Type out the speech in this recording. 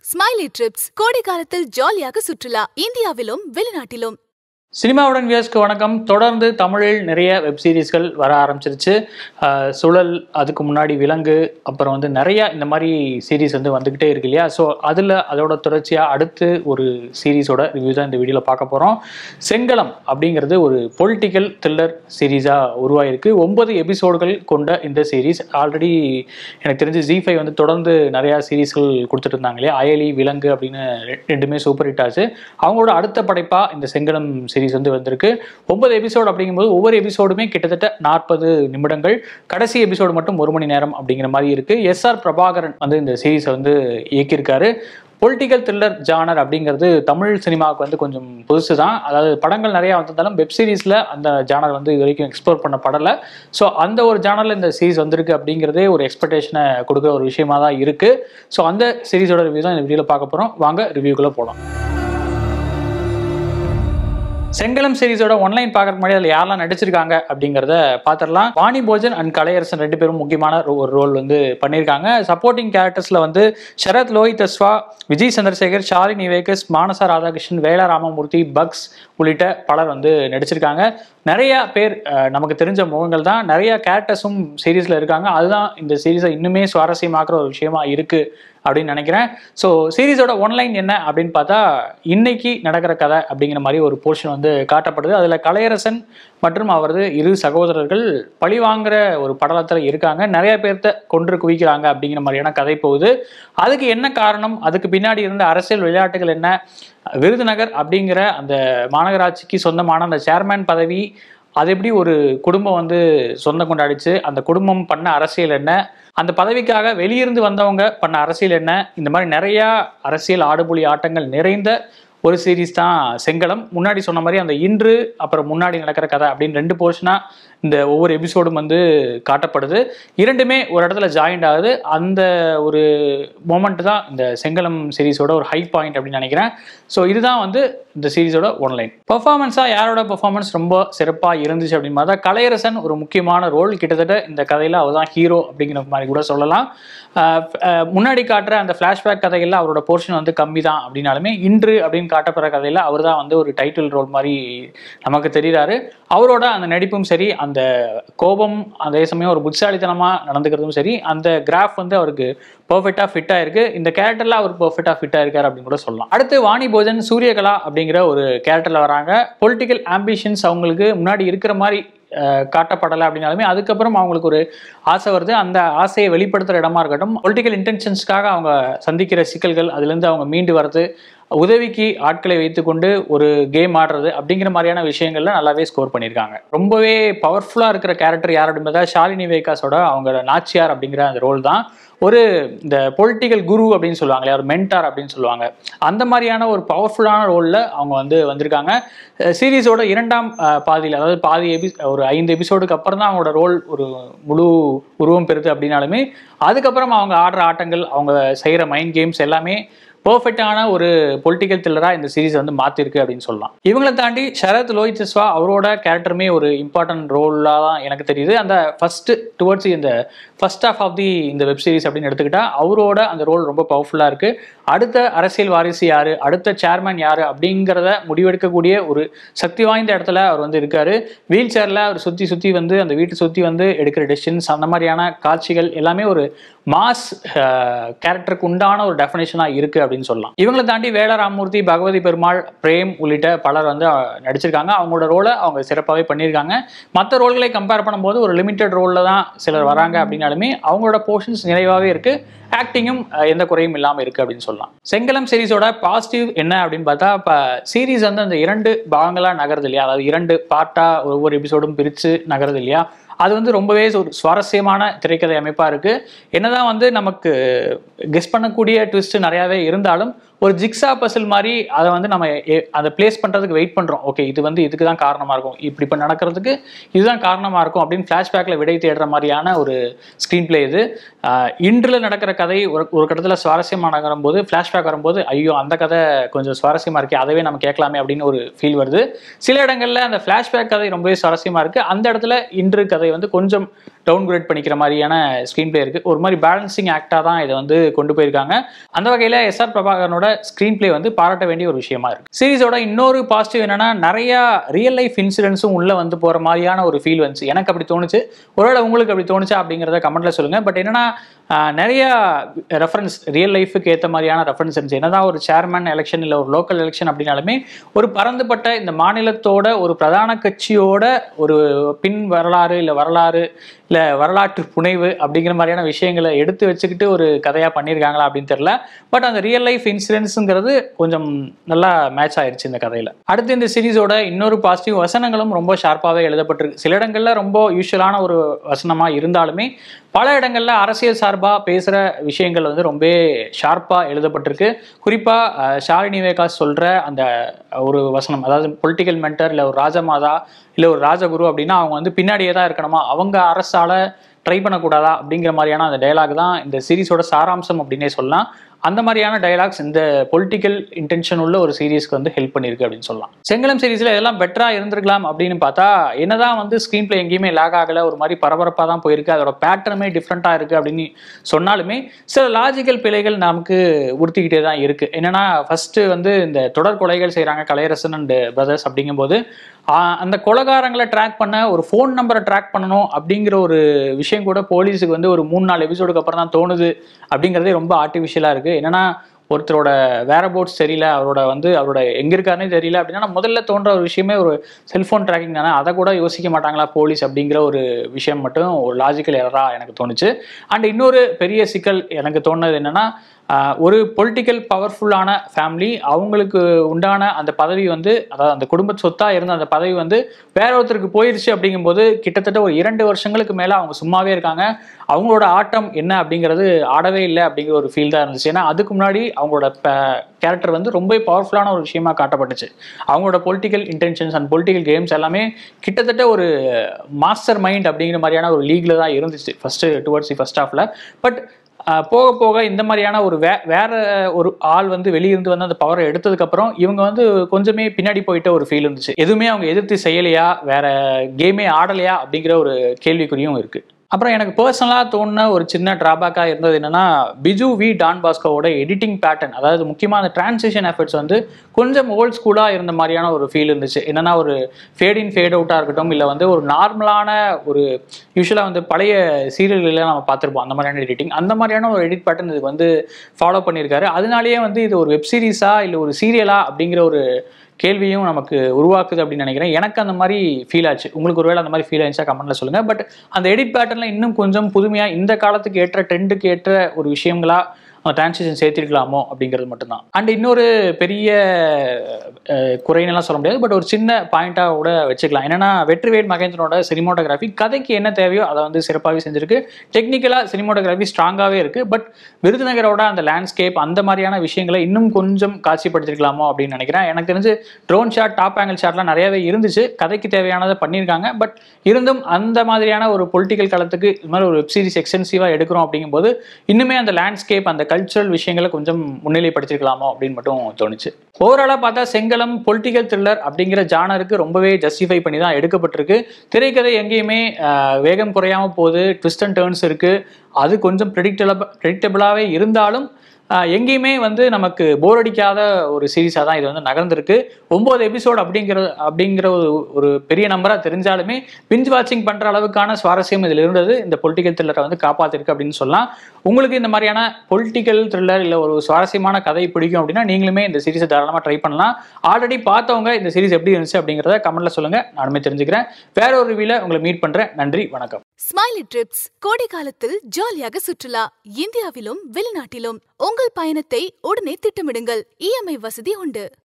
smiley drips கோடை காலத்தில் ஜாலியாக சுற்றுலா இந்தியாவிலும் வெளிநாட்டிலும் சினிமாவுடன் வியர்ஸ்க்கு வணக்கம் தொடர்ந்து தமிழில் நிறைய வெப் சீரிஸ்கள் வர ஆரம்பிச்சிருச்சு அஹ் சுழல் அதுக்கு முன்னாடி விலங்கு அப்புறம் வந்து நிறைய இந்த மாதிரி சீரிஸ் வந்து வந்துக்கிட்டே இருக்கு இல்லையா ஸோ அதில் அதோட தொடர்ச்சியாக அடுத்து ஒரு சீரிஸோட ரிவ்யூ தான் இந்த வீடியோவில் பார்க்க போகிறோம் செங்கலம் அப்படிங்கிறது ஒரு பொலிட்டிக்கல் த்ரில்லர் சீரீஸாக உருவாயிருக்கு ஒன்பது எபிசோடுகள் கொண்ட இந்த சீரிஸ் ஆல்ரெடி எனக்கு தெரிஞ்சு ஜி ஃபைவ் வந்து தொடர்ந்து நிறையா சீரீஸ்கள் கொடுத்துட்டு இருந்தாங்க இல்லையா அயலி விலங்கு அப்படின்னு ரெ- ரெண்டுமே சூப்பர் ஹிட் ஆச்சு அவங்களோட அடுத்த படைப்பாக இந்த செங்கலம் சீரிஸ் வந்து வந்திருக்கு ஒன்பது எபிசோடு அப்படிங்கும்போது ஒவ்வொரு எபிசோடுமே கிட்டத்தட்ட நாற்பது நிமிடங்கள் கடைசி எபிசோடு மட்டும் ஒரு மணி நேரம் அப்படிங்கிற மாதிரி இருக்கு எஸ் ஆர் பிரபாகரன் வந்து இந்த சீரிஸை வந்து இயக்கியிருக்காரு பொலிட்டிக்கல் த்ரில்லர் ஜானர் அப்படிங்கிறது தமிழ் சினிமாவுக்கு வந்து கொஞ்சம் புதுசு தான் அதாவது படங்கள் நிறையா வந்திருந்தாலும் வெப் சீரிஸில் அந்த ஜானர் வந்து இது வரைக்கும் எக்ஸ்ப்ளோர் பண்ணப்படலை ஸோ அந்த ஒரு ஜானரில் இந்த சீரிஸ் வந்திருக்கு அப்படிங்கிறதே ஒரு எக்ஸ்பெக்டேஷனை கொடுக்குற ஒரு விஷயமா தான் இருக்குது ஸோ அந்த சீரிஸோட ரிவ்யூ தான் இந்த வீடியோவில் பார்க்க போகிறோம் வாங்க ரிவ்யூக்குள்ளே போகலாம் செங்கலம் சீரிஸோட ஒன்லைன் பார்க்கறதுக்கு முன்னாடி அதில் யாரெல்லாம் நடிச்சிருக்காங்க அப்படிங்கிறத பார்த்துடலாம் வாணி போஜன் அண்ட் கலையரசன் ரெண்டு பேரும் முக்கியமான ro- ஒரு ரோல் வந்து பண்ணியிருக்காங்க சப்போர்ட்டிங் கேரக்டர்ஸில் வந்து சரத் லோஹித் அஸ்வா விஜய் சந்திரசேகர் ஷாலினி வேகஸ் மானசா ராதாகிருஷ்ணன் வேலா ராமமூர்த்தி பக்ஸ் உள்ளிட்ட பலர் வந்து நடிச்சிருக்காங்க நிறைய பேர் அஹ், நமக்கு தெரிஞ்ச முகங்கள் தான் நிறைய கேரக்டர்ஸும் சீரீஸில் இருக்காங்க அதுதான் இந்த சீரீஸை இன்னுமே சுவாரஸ்யமாக்குற ஒரு விஷயமா இருக்கு அப்படின்னு நினைக்கிறேன் ஸோ சீரிஸோட ஒன்லைன் என்ன அப்படின்னு பார்த்தா இன்னைக்கு நடக்கிற கதை அப்படிங்கிற மாதிரி ஒரு போர்ஷன் வந்து காட்டப்படுது அதில் கலையரசன் மற்றும் அவரது இரு சகோதரர்கள் பழிவாங்குற ஒரு படலத்தில் இருக்காங்க நிறைய பேர்த்த கொன்று குவிக்கிறாங்க அப்படிங்கிற மாதிரியான கதை போகுது அதுக்கு என்ன காரணம் அதுக்கு பின்னாடி இருந்த அரசியல் விளையாட்டுகள் என்ன விருதுநகர் அப்படிங்கிற அந்த மாநகராட்சிக்கு சொந்தமான அந்த சேர்மேன் பதவி அது எப்படி ஒரு குடும்பம் வந்து சொந்தம் கொண்டாடிச்சு அந்த குடும்பம் பண்ண அரசியல் என்ன அந்த பதவிக்காக வெளியிருந்து வந்தவங்க பண்ண அரசியல் என்ன இந்த மாதிரி நிறையா அரசியல் ஆடுபுலி ஆட்டங்கள் நிறைந்த ஒரு சீரீஸ் தான் செங்கலம் முன்னாடி சொன்ன மாதிரி அந்த இன்று அப்புறம் முன்னாடி நடக்கிற கதை அப்படின்னு ரெண்டு போர்ஷனாக இந்த ஒவ்வொரு எபிசோடும் வந்து காட்டப்படுது இரண்டுமே ஒரு இடத்துல ஜாயிண்ட் ஆகுது அந்த ஒரு மொமெண்ட் தான் இந்த செங்கலம் சீரிஸோட ஒரு ஹை பாயிண்ட் அப்படின்னு நினைக்கிறேன் ஸோ இதுதான் வந்து இந்த சீரிஸோட ஒன்லைன் பெர்ஃபார்மன்ஸாக யாரோட பெர்ஃபார்மன்ஸ் ரொம்ப சிறப்பாக இருந்துச்சு அப்படின்னு பார்த்தா கலையரசன் ஒரு முக்கியமான ரோல் கிட்டத்தட்ட இந்த கதையில் அவர் தான் ஹீரோ அப்படிங்கிற மாதிரி கூட சொல்லலாம் ஆஹ் ஆஹ் முன்னாடி காட்டுற அந்த ஃப்ளாஷ்பேக் கதைகளில் அவரோட போர்ஷன் வந்து கம்மி தான் அப்படின்னாலுமே இன்று அப்படின்னு காட்டப்படுற கதையில் அவர் தான் வந்து ஒரு டைட்டில் ரோல் மாதிரி நமக்கு தெரிகிறாரு அவரோட அந்த நடிப்பும் சரி அந்த கோபம் அதே சமயம் ஒரு புட்சாலித்தனமாக நடந்துக்கிறதும் சரி அந்த கிராஃப் வந்து அவருக்கு பர்ஃபெக்டாக ஃபிட் ஆயிருக்கு இந்த கேரக்டரில் அவர் பர்ஃபெக்டாக ஃபிட் ஆயிருக்காரு அப்படின்னு கூட சொல்லலாம் அடுத்து வாணி போஜன் சூரியகலா அப்படிங்கிற ஒரு கேரக்டரில் வராங்க பொலிட்டிக்கல் ஆம்பிஷன்ஸ் அவங்களுக்கு முன்னாடி இருக்கிற மாதிரி அஹ், காட்டப்படலை அப்படின்னாலுமே அதுக்கப்புறம் அவங்களுக்கு ஒரு ஆசை வருது அந்த ஆசையை வெளிப்படுத்துகிற இடமா இருக்கட்டும் பொலிட்டிக்கல் இன்டென்ஷன்ஸ்க்காக அவங்க சந்திக்கிற சிக்கல்கள் அதுலேருந்து அவங்க மீண்டு வர்றது உதவிக்கு ஆட்களை வைத்துக்கொண்டு ஒரு கேம் ஆடுறது அப்படிங்கிற மாதிரியான விஷயங்கள்ல நல்லாவே ஸ்கோர் பண்ணியிருக்காங்க ரொம்பவே பவர்ஃபுல்லாக இருக்கிற கேரக்டர் யார் அப்படின்னு பார்த்தா ஷாலினி வேகாஸோட அவங்க நாச்சியார் அப்படிங்கிற அந்த ரோல் தான் ஒரு இந்த பொலிட்டிக்கல் குரு அப்படின்னு சொல்லுவாங்க இல்லையா ஒரு மென்டார் அப்படின்னு சொல்லுவாங்க அந்த மாதிரியான ஒரு பவர்ஃபுல்லான ரோலில் அவங்க வந்து வந்திருக்காங்க சீரீஸோட இரண்டாம் அஹ், பாதியில் அதாவது பாதி எபி ஒரு ஐந்து எபிசோடுக்கு அப்புறம் தான் அவங்களோட ரோல் ஒரு முழு உருவம் பெறுது அப்படின்னாலுமே அதுக்கப்புறம் அவங்க ஆடுற ஆட்டங்கள் அவங்க செய்கிற மைண்ட் கேம்ஸ் எல்லாமே பர்ஃபெக்டான ஒரு பொலிட்டிக்கல் த்ரில்லராக இந்த சீரிஸ் வந்து மாற்றிருக்கு அப்படின்னு சொல்லலாம் இவங்களை தாண்டி சரத் லோஹித் ஜஸ்வா அவரோட கேரக்டருமே ஒரு இம்பார்ட்டன்ட் ரோலாக தான் எனக்கு தெரியுது அந்த ஃபர்ஸ்ட் டுவர்ட்ஸ் இந்த ஃபர்ஸ்ட் ஆஃப் ஆஃப் தி இந்த வெப் சீரிஸ் அப்படின்னு எடுத்துக்கிட்டா அவரோட அந்த ரோல் ரொம்ப பவர்ஃபுல்லாக இருக்கு அடுத்த அரசியல் வாரிசு யாரு அடுத்த சேர்மேன் யாரு அப்படிங்கிறத முடிவெடுக்கக்கூடிய ஒரு சக்தி வாய்ந்த இடத்துல அவர் வந்து இருக்காரு வீல் சேரில் அவர் சுற்றி சுற்றி வந்து அந்த வீட்டை சுற்றி வந்து எடுக்கிற டெசிஷன்ஸ் அந்த மாதிரியான காட்சிகள் எல்லாமே ஒரு மாஸ் கேரக்டருக்கு உண்டான ஒரு டெஃபினேஷனாக இருக்குது அப்படின்னு சொல்லலாம் இவங்களை தாண்டி வேல ராமமூர்த்தி பகவதி பெருமாள் பிரேம் உள்ளிட்ட பலர் வந்து அஹ், நடிச்சிருக்காங்க அவங்களோட ரோலை அவங்க சிறப்பாகவே பண்ணியிருக்காங்க மற்ற ரோல்களை கம்பேர் பண்ணும்போது ஒரு லிமிட்டட் ரோலில் தான் சிலர் வராங்க அப்படின்னாலுமே அவங்களோட போர்ஷன்ஸ் நிறைவாகவே இருக்குது ஆக்டிங்கும் எந்த குறையும் இல்லாமல் இருக்குது அப்படின்னு சொல்லலாம் செங்கலம் சீரிஸோட பாசிட்டிவ் என்ன அப்படின்னு பார்த்தா இப்போ சீரிஸ் வந்து அந்த இரண்டு பாகங்களாக நகருது இல்லையா அதாவது இரண்டு பார்ட்டாக ஒவ்வொரு எபிசோடும் பிரித்து நகருது இல்லையா அது வந்து ரொம்பவே ஒரு சுவாரஸ்யமான திரைக்கதை அமைப்பாக இருக்குது என்னதான் வந்து நமக்கு கெஸ் பண்ணக்கூடிய ட்விஸ்ட் நிறையாவே இருந்தாலும் ஒரு ஜிக்ஸா பசில் மாதிரி அதை வந்து நம்ம எ- அதை பிளேஸ் பண்ணுறதுக்கு வெயிட் பண்ணுறோம் ஓகே இது வந்து இதுக்கு தான் காரணமாக இருக்கும் இப்படி இப்போ நடக்கிறதுக்கு இதுதான் காரணமாக இருக்கும் அப்படின்னு ஃப்ளாஷ்பேக்கில் விடை தேடுற மாதிரியான ஒரு ஸ்க்ரீன் பிளே இது ஆஹ் இன்றில் நடக்கிற கதை ஒரு ஒரு கட்டத்தில் சுவாரஸ்யமாக நகரும் போது ஃப்ளாஷ்பேக் வரும்போது ஐயோ அந்த கதை கொஞ்சம் சுவாரஸ்யமாக இருக்கே அதவே நம்ம கேட்கலாமே அப்படின்னு ஒரு ஃபீல் வருது சில இடங்களில் அந்த ஃப்ளாஷ்பேக் கதை ரொம்பவே சுவாரஸ்யமாக இருக்குது அந்த இடத்துல இன்று கதை வந்து கொஞ்சம் டவுன் கிரேட் பண்ணிக்கிற மாதிரியான ஸ்க்ரீன் பிளே இருக்குது ஒரு மாதிரி பேலன்சிங் ஆக்டாக தான் இதை வந்து கொண்டு போயிருக்காங்க அந்த வகையில் எஸ்ஆர் பிரபாகரனோட ஸ்க்ரீன் பிளே வந்து பாராட்ட வேண்டிய ஒரு விஷயமா இருக்கு சீரிஸோட இன்னொரு பாசிட்டிவ் என்னன்னா நிறைய ரியல் லைஃப் இன்சிடென்ட்ஸும் உள்ள வந்து போகிற மாதிரியான ஒரு ஃபீல் வந்துச்சு எனக்கு அப்படி தோணுச்சு ஒருவேளை உங்களுக்கு அப்படி தோணுச்சா அப்படிங்கிறத கமெண்ட்ல சொல்லுங்க பட் என்னன்னா ஆஹ், நிறைய ரெஃபரன்ஸ் ரியல் லைஃபுக்கு ஏற்ற மாதிரியான ரெஃபரன்ஸ் இருந்துச்சு என்னதான் ஒரு சேர்மன் எலெக்ஷன் இல்லை ஒரு லோக்கல் எலெக்ஷன் அப்படின்னாலுமே ஒரு பரந்துபட்ட இந்த மாநிலத்தோட ஒரு பிரதான கட்சியோட ஒரு பின் வரலாறு இல்லை வரலாறு இல்லை வரலாற்று புனைவு அப்படிங்கிற மாதிரியான விஷயங்களை எடுத்து வச்சுக்கிட்டு ஒரு கதையாக பண்ணியிருக்காங்களா அப்படின்னு தெரியல பட் அந்த ரியல் லைஃப் இன்சிடென்ட்ஸுங்கிறது கொஞ்சம் நல்லா மேட்ச் ஆயிருச்சு இந்த கதையில் அடுத்து இந்த சீரிஸோட இன்னொரு பாசிட்டிவ் வசனங்களும் ரொம்ப ஷார்ப்பாகவே எழுதப்பட்டிருக்கு சில இடங்களில் ரொம்ப யூஸ்வலான ஒரு வசனமாக இருந்தாலுமே பல இடங்கள்ல அரசியல் சார்பாக பேசுகிற விஷயங்கள் வந்து ரொம்ப ஷார்ப்பாக எழுதப்பட்டிருக்கு குறிப்பாக ஷாலினி விவேகாஸ் சொல்கிற அந்த ஒரு வசனம் அதாவது பொலிட்டிக்கல் மென்டர் இல்லை ஒரு ராஜமாதா இல்லை ஒரு ராஜகுரு அப்படின்னா அவங்க வந்து பின்னாடியே தான் இருக்கணுமா அவங்க அரசால ட்ரை பண்ணக்கூடாதா அப்படிங்கிற மாதிரியான அந்த டயலாக் தான் இந்த சீரிஸோட சாராம்சம் அப்படின்னே சொல்லலாம் அந்த மாதிரியான டயலாக்ஸ் இந்த பொலிட்டிக்கல் இன்டென்ஷன் உள்ள ஒரு சீரிஸ்க்கு வந்து ஹெல்ப் பண்ணியிருக்கு அப்படின்னு சொல்லலாம் செங்கலம் சீரிஸில் இதெல்லாம் பெட்டராக இருந்திருக்கலாம் அப்படின்னு பார்த்தா என்னதான் வந்து ஸ்க்ரீன் பிளே எங்கேயுமே லேக் ஆகலை ஒரு மாதிரி பரபரப்பாக தான் போயிருக்கு அதோட பேட்டர்னுமே டிஃப்ரெண்ட்டாக இருக்குது அப்படின்னு சொன்னாலுமே சில லாஜிக்கல் பிழைகள் நமக்கு உறுத்திக்கிட்டே தான் இருக்குது என்னன்னா ஃபர்ஸ்ட் வந்து இந்த தொடர் கொலைகள் செய்கிறாங்க கலையரசன் அண்ட் பிரதர்ஸ் அப்படிங்கும்போது ஆஹ், அந்த கொலகாரங்களை ட்ராக் பண்ண ஒரு ஃபோன் நம்பரை ட்ராக் பண்ணணும் அப்படிங்கிற ஒரு விஷயம் கூட போலீஸுக்கு வந்து ஒரு மூணு நாலு எபிசோடுக்கு அப்புறம் தான் தோணுது அப்படிங்கிறதே ரொம்ப ஆர்டிஃபிஷியலாக இருக்குது என்னன்னா ஒருத்தரோட வேற போர்ட்ஸ் தெரியல அவரோட வந்து அவரோட எங்க இருக்காருனே தெரியல அப்படின்னா முதல்ல தோன்ற ஒரு விஷயமே ஒரு செல்போன் ட்ராக்கிங் தானே அதை கூட யோசிக்க மாட்டாங்களா போலீஸ் அப்படிங்கிற ஒரு விஷயம் மட்டும் ஒரு லாஜிக்கல் எரரா எனக்கு தோணுச்சு அண்ட் இன்னொரு பெரிய சிக்கல் எனக்கு தோணுது என்னன்னா ஆஹ், ஒரு பொலிட்டிக்கல் பவர்ஃபுல்லான ஃபேமிலி அவங்களுக்கு உண்டான அந்த பதவி வந்து அதாவது அந்த குடும்ப சொத்தாக இருந்த அந்த பதவி வந்து வேற ஒருத்தருக்கு போயிருச்சு அப்படிங்கும்போது கிட்டத்தட்ட ஒரு இரண்டு வருஷங்களுக்கு மேலே அவங்க சும்மாவே இருக்காங்க அவங்களோட ஆட்டம் என்ன அப்படிங்கிறது ஆடவே இல்லை அப்படிங்கிற ஒரு ஃபீல் தான் இருந்துச்சு ஏன்னா அதுக்கு முன்னாடி அவங்களோட கேரக்டர் வந்து ரொம்ப பவர்ஃபுல்லான ஒரு விஷயமா காட்டப்பட்டுச்சு அவங்களோட political intentions and political games எல்லாமே கிட்டத்தட்ட ஒரு மாஸ்டர் மைண்ட் அப்படிங்கிற மாதிரியான ஒரு லீக்ல தான் இருந்துச்சு ஃபர்ஸ்ட் டுவர்ட்ஸ் தி ஃபர்ஸ்ட் ஹாஃப்ல பட் போக போக இந்த மாதிரியான ஒரு வே வேற ஒரு ஆள் வந்து வெளியிருந்து வந்து அந்த பவரை எடுத்ததுக்கப்புறம் இவங்க வந்து கொஞ்சமே பின்னாடி போயிட்ட ஒரு ஃபீல் இருந்துச்சு எதுவுமே அவங்க எதிர்த்து செய்யலையா வேற கேமே ஆடலையா அப்படிங்கிற ஒரு கேள்விக்குறியும் இருக்கு அப்புறம் எனக்கு பர்சனலாக தோணுன ஒரு சின்ன ட்ராபேக்காக இருந்தது என்னன்னா பிஜு வி டான் பாஸ்கோவோட எடிட்டிங் பேட்டர்ன் அதாவது முக்கியமாக அந்த டிரான்சிஷன் எஃபர்ட்ஸ் வந்து கொஞ்சம் ஓல்ட் ஸ்கூலாக இருந்த மாதிரியான ஒரு ஃபீல் இருந்துச்சு என்னன்னா ஒரு ஃபேட் இன் ஃபேட் அவுட்டாக இருக்கட்டும் இல்லை வந்து ஒரு நார்மலான ஒரு யூஸ்வலாக வந்து பழைய சீரியல்களெலாம் நம்ம பார்த்துருப்போம் அந்த மாதிரியான எடிட்டிங் அந்த மாதிரியான ஒரு எடிட் பேட்டர்ன் இதுக்கு வந்து ஃபாலோ பண்ணியிருக்காரு அதனாலேயே வந்து இது ஒரு வெப் சீரிஸா இல்லை ஒரு சீரியலா அப்படிங்கிற ஒரு கேள்வியும் நமக்கு உருவாக்குது அப்படின்னு நினைக்கிறேன் எனக்கு அந்த மாதிரி ஃபீல் ஆச்சு உங்களுக்கு ஒருவேளை அந்த மாதிரி ஃபீல் ஆயிடுச்சா கமெண்ட்ல சொல்லுங்க பட் அந்த எடிட் பேட்டர்ல இன்னும் கொஞ்சம் புதுமையா இந்த காலத்துக்கு ஏற்ற ட்ரெண்டுக்கு ஏற்ற ஒரு விஷயங்களா அந்த டிரான்சிஷன் சேர்த்திருக்கலாமோ அப்படிங்கிறது மட்டும்தான் அண்ட் இன்னொரு பெரிய அஹ், குறைன்னெல்லாம் சொல்ல முடியாது பட் ஒரு சின்ன பாயிண்டாக கூட வச்சுக்கலாம் என்னன்னா வெற்றிவேல் மகேந்திரனோட சினிமோட்டோகிராஃபி கதைக்கு என்ன தேவையோ அதை வந்து சிறப்பாகவே செஞ்சிருக்கு டெக்னிக்கலாக சினிமோட்டோகிராஃபி ஸ்ட்ராங்காகவே இருக்கு பட் விருதுநகரோட அந்த லேண்ட்ஸ்கேப் அந்த மாதிரியான விஷயங்களை இன்னும் கொஞ்சம் காட்சிப்படுத்திருக்கலாமோ அப்படின்னு நினைக்கிறேன் எனக்கு தெரிஞ்சு ட்ரோன் ஷாட் டாப் ஆங்கிள் ஷாட்லாம் நிறையவே இருந்துச்சு கதைக்கு தேவையானதை பண்ணியிருக்காங்க பட் இருந்தும் அந்த மாதிரியான ஒரு பொலிட்டிக்கல் களத்துக்கு இது மாதிரி ஒரு வெப் சீரிஸ் எக்ஸ்டென்சிவாக எடுக்கிறோம் அப்படிங்கும்போது இன்னுமே அந்த லேண்ட்ஸ்கேப் அந்த கல்ச்சுரல் விஷயங்களை கொஞ்சம் முன்னிலைப்படுத்திருக்கலாமோ அப்படின்னு மட்டும் தோணுச்சு ஓவராலாக பார்த்தா செங்கலம் பொலிட்டிக்கல் த்ரில்லர் அப்படிங்கிற ஜானருக்கு ரொம்பவே ஜஸ்டிஃபை பண்ணி தான் எடுக்கப்பட்டிருக்கு திரைக்கதை எங்கேயுமே ஆஹ், வேகம் குறையாம போகுது ட்விஸ்ட் அண்ட் டேர்ன்ஸ் இருக்கு அது கொஞ்சம் ப்ரெடிக்டபிள் ப்ரெடிக்டபிளாகவே இருந்தாலும் ஆஹ், எங்கேயுமே வந்து நமக்கு போர் அடிக்காத ஒரு சீரீஸாக தான் இது வந்து நகர்ந்திருக்கு ஒன்பது எபிசோட் அப்படிங்கிற அப்படிங்கிற ஒரு ஒரு பெரிய நம்பராக தெரிஞ்சாலுமே பிஞ்ச் வாட்சிங் பண்ணுற அளவுக்கான சுவாரஸ்யம் இதில் இருந்தது இந்த பொலிட்டிக்கல் த்ரில்லரை வந்து காப்பாற்றிருக்கு அப்படின்னு சொல்லலாம் உங்களுக்கு இந்த மாதிரியான பொலிட்டிக்கல் த்ரில்லர் இல்லை ஒரு சுவாரஸ்யமான கதை பிடிக்கும் அப்படின்னா நீங்களுமே இந்த சீரிஸை தாராளமாக ட்ரை பண்ணலாம் ஆல்ரெடி பார்த்தவங்க இந்த சீரிஸ் எப்படி இருந்துச்சு அப்படிங்கிறத கமெண்ட்ல சொல்லுங்க நானுமே தெரிஞ்சுக்கிறேன் வேற ஒரு ரிவியூல உங்களை மீட் பண்றேன் நன்றி வணக்கம் ஸ்மைலி ட்ரிப்ஸ் கோடை காலத்தில் ஜாலியாக சுற்றுலா இந்தியாவிலும் வெளிநாட்டிலும் உங்கள் பயணத்தை உடனே திட்டமிடுங்கள் இஎம்ஐ வசதி உண்டு